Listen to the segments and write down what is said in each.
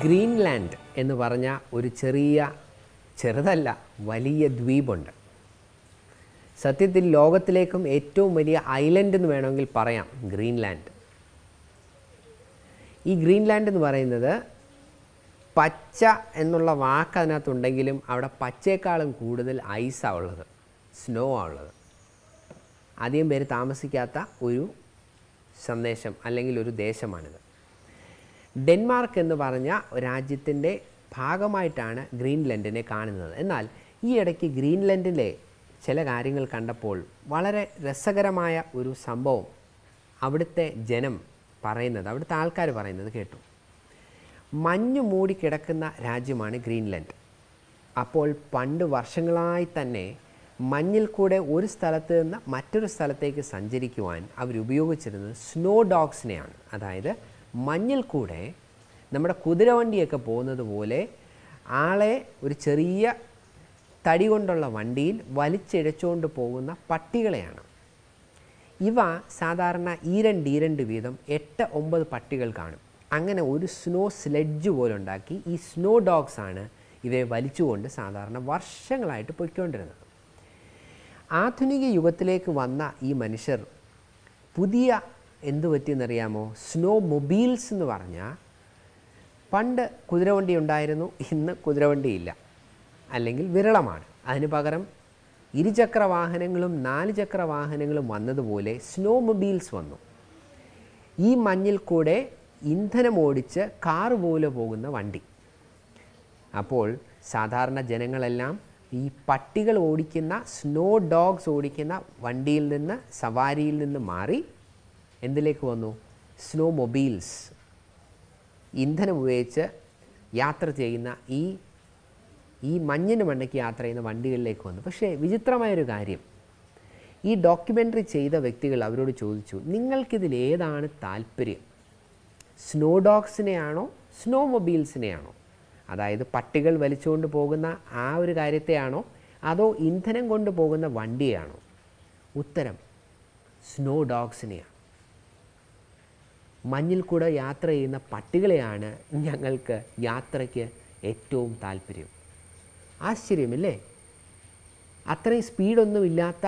Greenland എന്ന് പറഞ്ഞ ഒരു ചെറിയ ചെറുതല്ല വലിയ ദ്വീപുണ്ട് സത്യത്തിൽ ലോകത്തിലേക്കും ഏറ്റവും വലിയ ഐലൻഡ് എന്ന് വേണമെങ്കിൽ പറയാം ഗ്രീൻലാൻഡ് ഈ ഗ്രീൻലാൻഡ് എന്ന് പറയുന്നത് പച്ച എന്നുള്ള വാക്ക് അതിനകത്തുണ്ടെങ്കിലും അവിടെ പച്ചയേക്കാളും കൂടുതൽ ഐസാണ് ഉള്ളത് സ്നോ ആണ് ഉള്ളത് അധികം പേര് താമസിക്കാത്ത ഒരു സന്ദേശം അല്ലെങ്കിൽ ഒരു ദേശമാണിത് ഡെൻമാർക്ക് എന്ന് പറഞ്ഞ രാജ്യത്തിൻ്റെ ഭാഗമായിട്ടാണ് ഗ്രീൻലൻഡിനെ കാണുന്നത് എന്നാൽ ഈ ഇടയ്ക്ക് ഗ്രീൻലൻഡിലെ ചില കാര്യങ്ങൾ കണ്ടപ്പോൾ വളരെ രസകരമായ ഒരു സംഭവം അവിടുത്തെ ജനം പറയുന്നത് അവിടുത്തെ ആൾക്കാർ പറയുന്നത് കേട്ടു മഞ്ഞ് മൂടി കിടക്കുന്ന രാജ്യമാണ് ഗ്രീൻലൻഡ് അപ്പോൾ പണ്ട് വർഷങ്ങളായി തന്നെ മഞ്ഞിൽ കൂടെ ഒരു സ്ഥലത്ത് നിന്ന് മറ്റൊരു സ്ഥലത്തേക്ക് സഞ്ചരിക്കുവാൻ അവരുപയോഗിച്ചിരുന്നത് സ്നോ ഡോഗ്സിനെയാണ് അതായത് മഞ്ഞിൽ കൂടെ നമ്മുടെ കുതിരവണ്ടിയൊക്കെ പോകുന്നത് പോലെ ആളെ ഒരു ചെറിയ തടി കൊണ്ടുള്ള വണ്ടിയിൽ വലിച്ചിഴച്ചുകൊണ്ട് പോകുന്ന പട്ടികളെയാണ് ഇവ സാധാരണ ഈരണ്ട് ഈരണ്ട് വീതം എട്ട് ഒമ്പത് പട്ടികൾ കാണും അങ്ങനെ ഒരു സ്നോ സ്ലെഡ്ജ് പോലെ ഉണ്ടാക്കി ഈ സ്നോ ഡോഗ്സ് ആണ് ഇവയെ വലിച്ചുകൊണ്ട് സാധാരണ വർഷങ്ങളായിട്ട് പൊയ്ക്കൊണ്ടിരുന്നത് ആധുനിക യുഗത്തിലേക്ക് വന്ന ഈ മനുഷ്യർ പുതിയ എന്തു പറ്റിയെന്നറിയാമോ സ്നോ മൊബീൽസ് എന്ന് പറഞ്ഞാൽ പണ്ട് കുതിരവണ്ടി ഉണ്ടായിരുന്നു ഇന്ന് കുതിരവണ്ടിയില്ല അല്ലെങ്കിൽ വിരളമാണ് അതിന് പകരം ഇരുചക്ര വാഹനങ്ങളും നാല് ചക്ര വാഹനങ്ങളും വന്നതുപോലെ സ്നോ മൊബീൽസ് വന്നു ഈ മഞ്ഞിൽ കൂടെ ഇന്ധനം ഓടിച്ച് കാറ് പോലെ പോകുന്ന വണ്ടി അപ്പോൾ സാധാരണ ജനങ്ങളെല്ലാം ഈ പട്ടികൾ ഓടിക്കുന്ന സ്നോ ഡോഗ്സ് ഓടിക്കുന്ന വണ്ടിയിൽ നിന്ന് സവാരിയിൽ നിന്ന് മാറി എന്തിലേക്ക് വന്നു സ്നോ മൊബീൽസ് ഇന്ധനം ഉപയോഗിച്ച് യാത്ര ചെയ്യുന്ന ഈ ഈ മഞ്ഞിന് മണ്ടയ്ക്ക് യാത്ര ചെയ്യുന്ന വണ്ടികളിലേക്ക് വന്നു പക്ഷേ വിചിത്രമായൊരു കാര്യം ഈ ഡോക്യുമെൻ്ററി ചെയ്ത വ്യക്തികൾ അവരോട് ചോദിച്ചു നിങ്ങൾക്കിതിൽ ഏതാണ് താല്പര്യം സ്നോ ഡോഗ്സിനെയാണോ സ്നോ മൊബീൽസിനെയാണോ അതായത് പട്ടികൾ വലിച്ചുകൊണ്ട് പോകുന്ന ആ ഒരു കാര്യത്തെയാണോ അതോ ഇന്ധനം കൊണ്ട് പോകുന്ന വണ്ടിയാണോ ഉത്തരം സ്നോ ഡോഗ്സിനെയാണ് മഞ്ഞിൽ കൂടെ യാത്ര ചെയ്യുന്ന പട്ടികളെയാണ് ഞങ്ങൾക്ക് യാത്രയ്ക്ക് ഏറ്റവും താല്പര്യം ആശ്ചര്യമില്ലേ അത്രയും സ്പീഡൊന്നുമില്ലാത്ത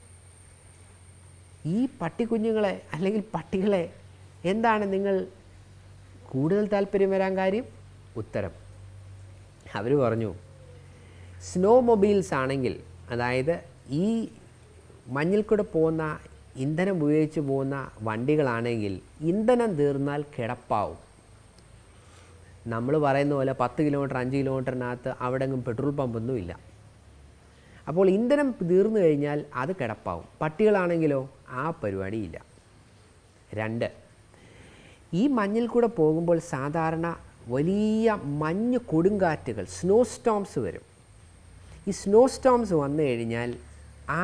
ഈ പട്ടിക്കുഞ്ഞുങ്ങളെ അല്ലെങ്കിൽ പട്ടികളെ എന്താണ് നിങ്ങൾ കൂടുതൽ താല്പര്യം വരാൻ കാര്യം ഉത്തരം അവർ പറഞ്ഞു സ്നോ മൊബൈൽസ് ആണെങ്കിൽ അതായത് ഈ മഞ്ഞിൽ കൂടെ പോകുന്ന ഇന്ധനം ഉപയോഗിച്ച് പോകുന്ന വണ്ടികളാണെങ്കിൽ ഇന്ധനം തീർന്നാൽ കിടപ്പാവും നമ്മൾ പറയുന്ന പോലെ പത്ത് കിലോമീറ്റർ അഞ്ച് കിലോമീറ്ററിനകത്ത് അവിടെ എങ്ങും പെട്രോൾ പമ്പൊന്നും ഇല്ല അപ്പോൾ ഇന്ധനം തീർന്നു കഴിഞ്ഞാൽ അത് കിടപ്പാവും പട്ടികളാണെങ്കിലോ ആ പരിപാടിയില്ല രണ്ട് ഈ മഞ്ഞിൽ കൂടെ പോകുമ്പോൾ സാധാരണ വലിയ മഞ്ഞ് കൊടുങ്കാറ്റുകൾ സ്നോ സ്റ്റോംസ് വരും ഈ സ്നോ സ്റ്റോംസ് വന്നു കഴിഞ്ഞാൽ ആ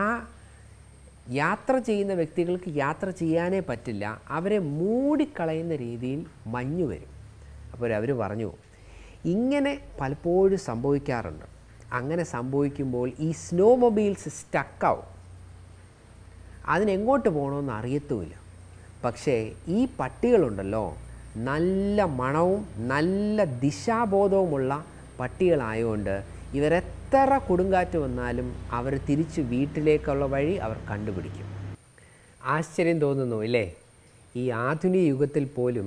യാത്ര ചെയ്യുന്ന വ്യക്തികൾക്ക് യാത്ര ചെയ്യാനേ പറ്റില്ല അവരെ മൂടിക്കളയുന്ന രീതിയിൽ മഞ്ഞ് വരും അപ്പോൾ അവർ പറഞ്ഞു ഇങ്ങനെ പലപ്പോഴും സംഭവിക്കാറുണ്ട് അങ്ങനെ സംഭവിക്കുമ്പോൾ ഈ സ്നോ മൊബൈൽസ് സ്റ്റക്കാവും അതിനെങ്ങോട്ട് പോകണമെന്ന് അറിയത്തുമില്ല പക്ഷേ ഈ പട്ടികളുണ്ടല്ലോ നല്ല മണവും നല്ല ദിശാബോധവുമുള്ള പട്ടികളായതുകൊണ്ട് ഇവരെത്ര കൊടുങ്കാറ്റ് വന്നാലും അവർ തിരിച്ച് വീട്ടിലേക്കുള്ള വഴി അവർ കണ്ടുപിടിക്കും ആശ്ചര്യം തോന്നുന്നു ഇല്ലേ ഈ ആധുനിക യുഗത്തിൽ പോലും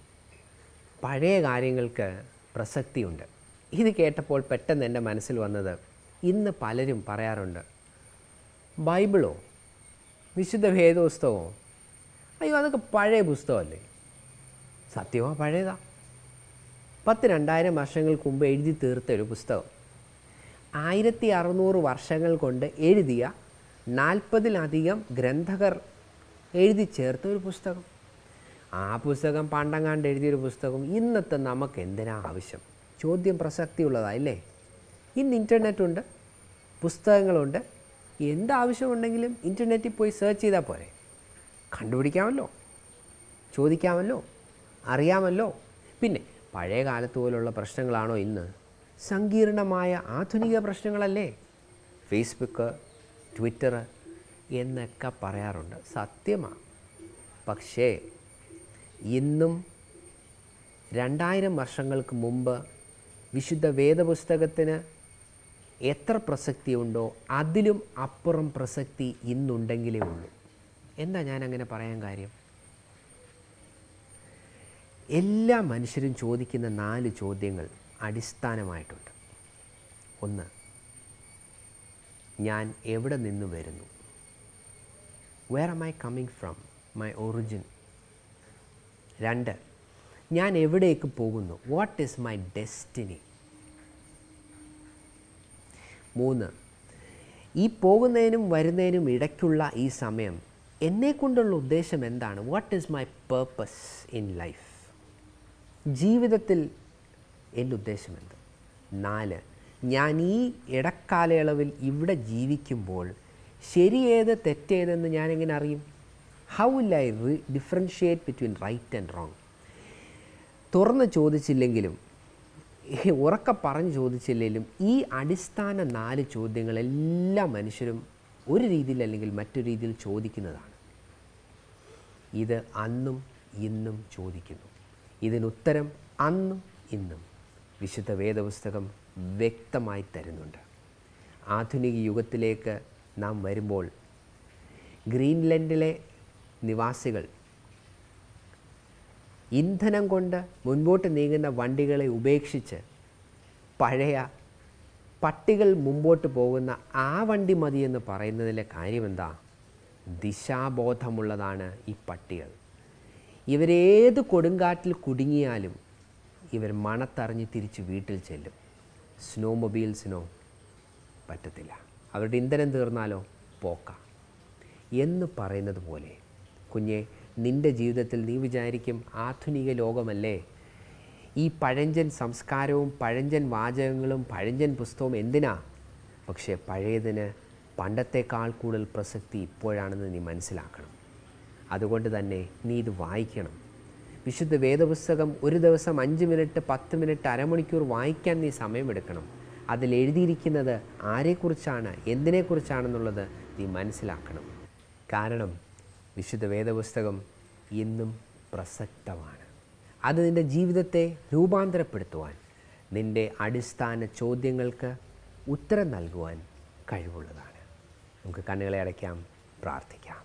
പഴയ കാര്യങ്ങൾക്ക് പ്രസക്തിയുണ്ട് ഇത് കേട്ടപ്പോൾ പെട്ടെന്ന് എൻ്റെ മനസ്സിൽ വന്നത് ഇന്ന് പലരും പറയാറുണ്ട് ബൈബിളോ വിശുദ്ധ വേദോസ്തവമോ അയ്യോ അതൊക്കെ പഴയ പുസ്തകമല്ലേ സത്യമാ പഴയതാ പത്ത് രണ്ടായിരം വർഷങ്ങൾക്ക് മുമ്പ് എഴുതി തീർത്ത ഒരു പുസ്തകം ആയിരത്തി അറുന്നൂറ് വർഷങ്ങൾ കൊണ്ട് എഴുതിയ നാൽപ്പതിലധികം ഗ്രന്ഥകർ എഴുതി ചേർത്ത ഒരു പുസ്തകം ആ പുസ്തകം പണ്ടങ്ങാണ്ട് എഴുതിയൊരു പുസ്തകം ഇന്നത്തെ നമുക്ക് എന്തിനാ ആവശ്യം ചോദ്യം പ്രസക്തിയുള്ളതായില്ലേ ഇന്ന് ഇൻ്റർനെറ്റ് ഉണ്ട് പുസ്തകങ്ങളുണ്ട് എന്താവശ്യമുണ്ടെങ്കിലും ഇൻ്റർനെറ്റിൽ പോയി സെർച്ച് ചെയ്താൽ പോരെ കണ്ടുപിടിക്കാമല്ലോ ചോദിക്കാമല്ലോ അറിയാമല്ലോ പിന്നെ പഴയ കാലത്ത് പോലുള്ള പ്രശ്നങ്ങളാണോ ഇന്ന് സങ്കീർണമായ ആധുനിക പ്രശ്നങ്ങളല്ലേ ഫേസ്ബുക്ക് ട്വിറ്റർ എന്നൊക്കെ പറയാറുണ്ട് സത്യമാണ് പക്ഷേ ഇന്നും രണ്ടായിരം വർഷങ്ങൾക്ക് മുമ്പ് വിശുദ്ധ വേദപുസ്തകത്തിന് എത്ര പ്രസക്തിയുണ്ടോ അതിലും അപ്പുറം പ്രസക്തി ഇന്നുണ്ടെങ്കിലേ ഉള്ളൂ എന്താ ഞാൻ അങ്ങനെ പറയാൻ കാര്യം എല്ലാ മനുഷ്യരും ചോദിക്കുന്ന നാല് ചോദ്യങ്ങൾ അടിസ്ഥാനമായിട്ടുണ്ട് ഒന്ന് ഞാൻ എവിടെ നിന്ന് വരുന്നു where am I coming from my origin രണ്ട് ഞാൻ എവിടേക്ക് പോകുന്നു വാട്ട് ഈസ് മൈ ഡെസ്റ്റിനി മൂന്ന് ഈ പോകുന്നതിനും വരുന്നതിനും ഇടയ്ക്കുള്ള ഈ സമയം എന്നെക്കൊണ്ടുള്ള ഉദ്ദേശം എന്താണ് what is my purpose in life ജീവിതത്തിൽ എൻ്റെ ഉദ്ദേശം എന്ത് നാല് ഞാൻ ഈ ഇടക്കാലയളവിൽ ഇവിടെ ജീവിക്കുമ്പോൾ ശരിയേത് തെറ്റേതെന്ന് ഞാൻ എങ്ങനെ അറിയും how will I re differentiate between right and wrong തുറന്ന് ചോദിച്ചില്ലെങ്കിലും ഈ ഉറക്കെ പറഞ്ഞ് ചോദിച്ചില്ലെങ്കിലും ഈ അടിസ്ഥാന നാല് ചോദ്യങ്ങൾ എല്ലാ മനുഷ്യരും ഒരു രീതിയിൽ അല്ലെങ്കിൽ മറ്റൊരു രീതിയിൽ ചോദിക്കുന്നതാണ് ഇത് അന്നും ഇന്നും ചോദിക്കുന്നു ഇതിനുത്തരം അന്നും ഇന്നും വിശുദ്ധ വേദപുസ്തകം വ്യക്തമായി തരുന്നുണ്ട് ആധുനിക യുഗത്തിലേക്ക് നാം വരുമ്പോൾ ഗ്രീൻലൻഡിലെ നിവാസികൾ ഇന്ധനം കൊണ്ട് മുൻപോട്ട് നീങ്ങുന്ന വണ്ടികളെ ഉപേക്ഷിച്ച് പഴയ പട്ടികൾ മുമ്പോട്ട് പോകുന്ന ആ വണ്ടി മതിയെന്ന് പറയുന്നതിലെ കാര്യമെന്താ ദിശാബോധമുള്ളതാണ് ഈ പട്ടികൾ ഇവരേത് കൊടുങ്കാറ്റിൽ കുടുങ്ങിയാലും ഇവർ മണത്തറിഞ്ഞ് തിരിച്ച് വീട്ടിൽ ചെല്ലും സ്നോ മൊബൈൽസിനോ പറ്റത്തില്ല അവരുടെ ഇന്ധനം തീർന്നാലോ പോക്ക എന്ന് പറയുന്നത് പോലെ കുഞ്ഞെ നിൻ്റെ ജീവിതത്തിൽ നീ വിചാരിക്കും ആധുനിക ലോകമല്ലേ ഈ പഴഞ്ചൻ സംസ്കാരവും പഴഞ്ചൻ വാചകങ്ങളും പഴഞ്ചൻ പുസ്തകവും എന്തിനാ പക്ഷേ പഴയതിന് പണ്ടത്തേക്കാൾ കൂടുതൽ പ്രസക്തി ഇപ്പോഴാണെന്ന് നീ മനസ്സിലാക്കണം അതുകൊണ്ട് തന്നെ നീ ഇത് വായിക്കണം വിശുദ്ധ വേദപുസ്തകം ഒരു ദിവസം അഞ്ച് മിനിറ്റ് പത്ത് മിനിറ്റ് അരമണിക്കൂർ വായിക്കാൻ നീ സമയമെടുക്കണം അതിൽ എഴുതിയിരിക്കുന്നത് ആരെക്കുറിച്ചാണ് എന്തിനെക്കുറിച്ചാണെന്നുള്ളത് നീ മനസ്സിലാക്കണം കാരണം വിശുദ്ധ വേദപുസ്തകം ഇന്നും പ്രസക്തമാണ് അത് നിൻ്റെ ജീവിതത്തെ രൂപാന്തരപ്പെടുത്തുവാൻ നിൻ്റെ അടിസ്ഥാന ചോദ്യങ്ങൾക്ക് ഉത്തരം നൽകുവാൻ കഴിവുള്ളതാണ് നമുക്ക് കണ്ണുകളെ അടയ്ക്കാം പ്രാർത്ഥിക്കാം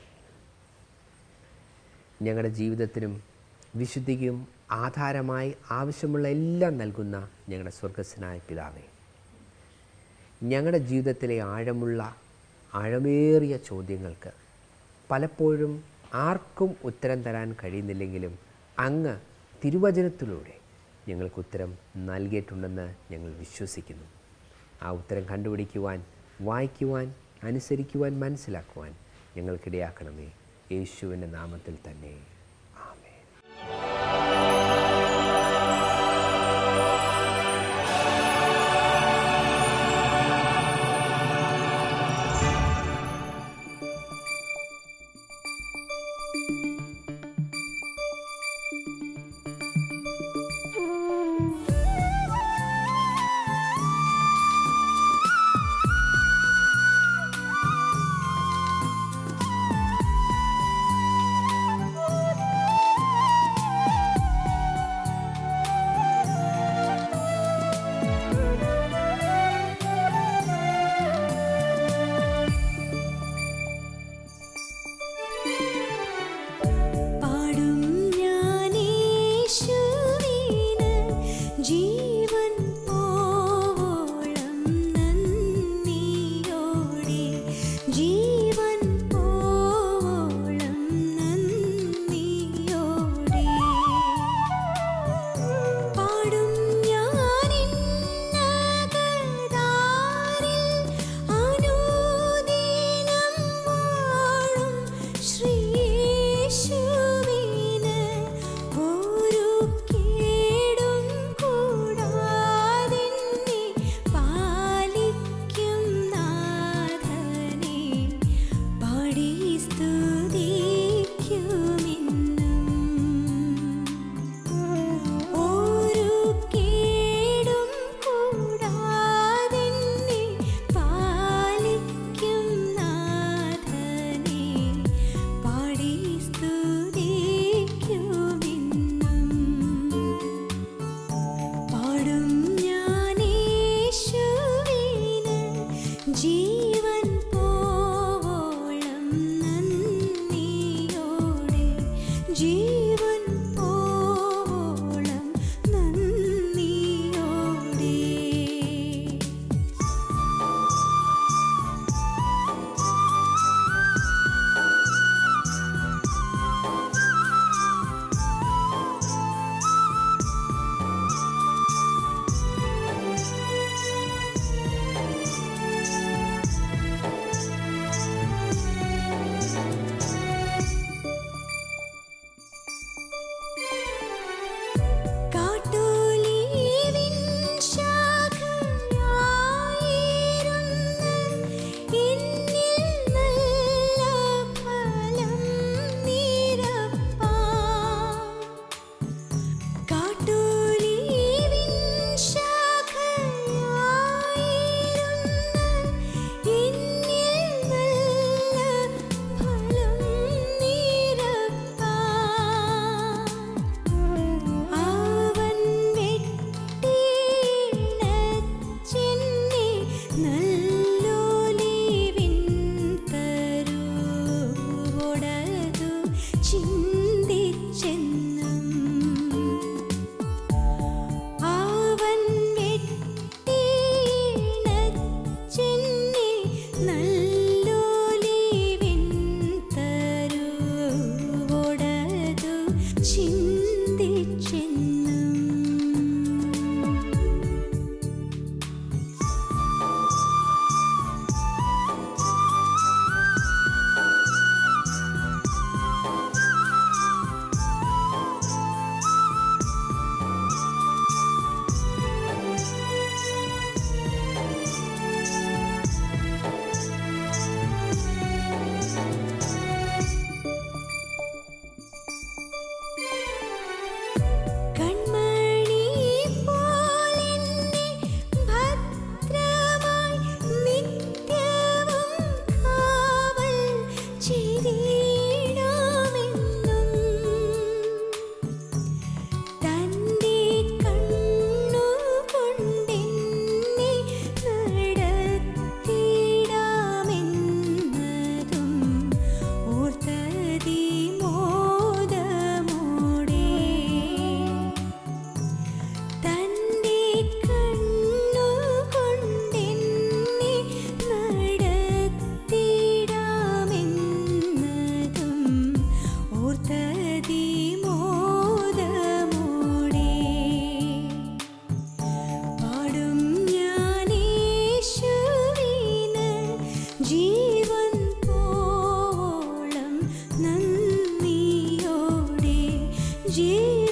ഞങ്ങളുടെ ജീവിതത്തിനും വിശുദ്ധിക്കും ആധാരമായി ആവശ്യമുള്ള എല്ലാം നൽകുന്ന ഞങ്ങളുടെ സ്വർഗസ്വനായ പിതാവേ ഞങ്ങളുടെ ജീവിതത്തിലെ ആഴമുള്ള ആഴമേറിയ ചോദ്യങ്ങൾക്ക് പലപ്പോഴും ആർക്കും ഉത്തരം തരാൻ കഴിയുന്നില്ലെങ്കിലും അങ്ങ് തിരുവചനത്തിലൂടെ ഞങ്ങൾക്ക് ഉത്തരം നൽകിയിട്ടുണ്ടെന്ന് ഞങ്ങൾ വിശ്വസിക്കുന്നു ആ ഉത്തരം കണ്ടുപിടിക്കുവാൻ വായിക്കുവാൻ അനുസരിക്കുവാൻ മനസ്സിലാക്കുവാൻ ഞങ്ങൾക്കിടയാക്കണമേ യേശുവിൻ്റെ നാമത്തിൽ തന്നെ ആമേൻ Thank കൺമണി പോലെന്നെ ഭദ്രമായി നിത്യവും കാവൽ ചെയ്തിടാമെന്നും തന്റെ കണ്ണുകൊണ്ടെന്നെ നടത്തിടാമെന്നതും ഓർത്തതി മോദമോടെ തന്റെ കണ്ണുകൊണ്ടെന്നെ നടത്തിടാമെന്നതും ഓർത്തതി മോദമോടെ പാടും ഞാനേശുവിന് ജീവൻ പോളം നന്ദിയോടെ ജീവൻ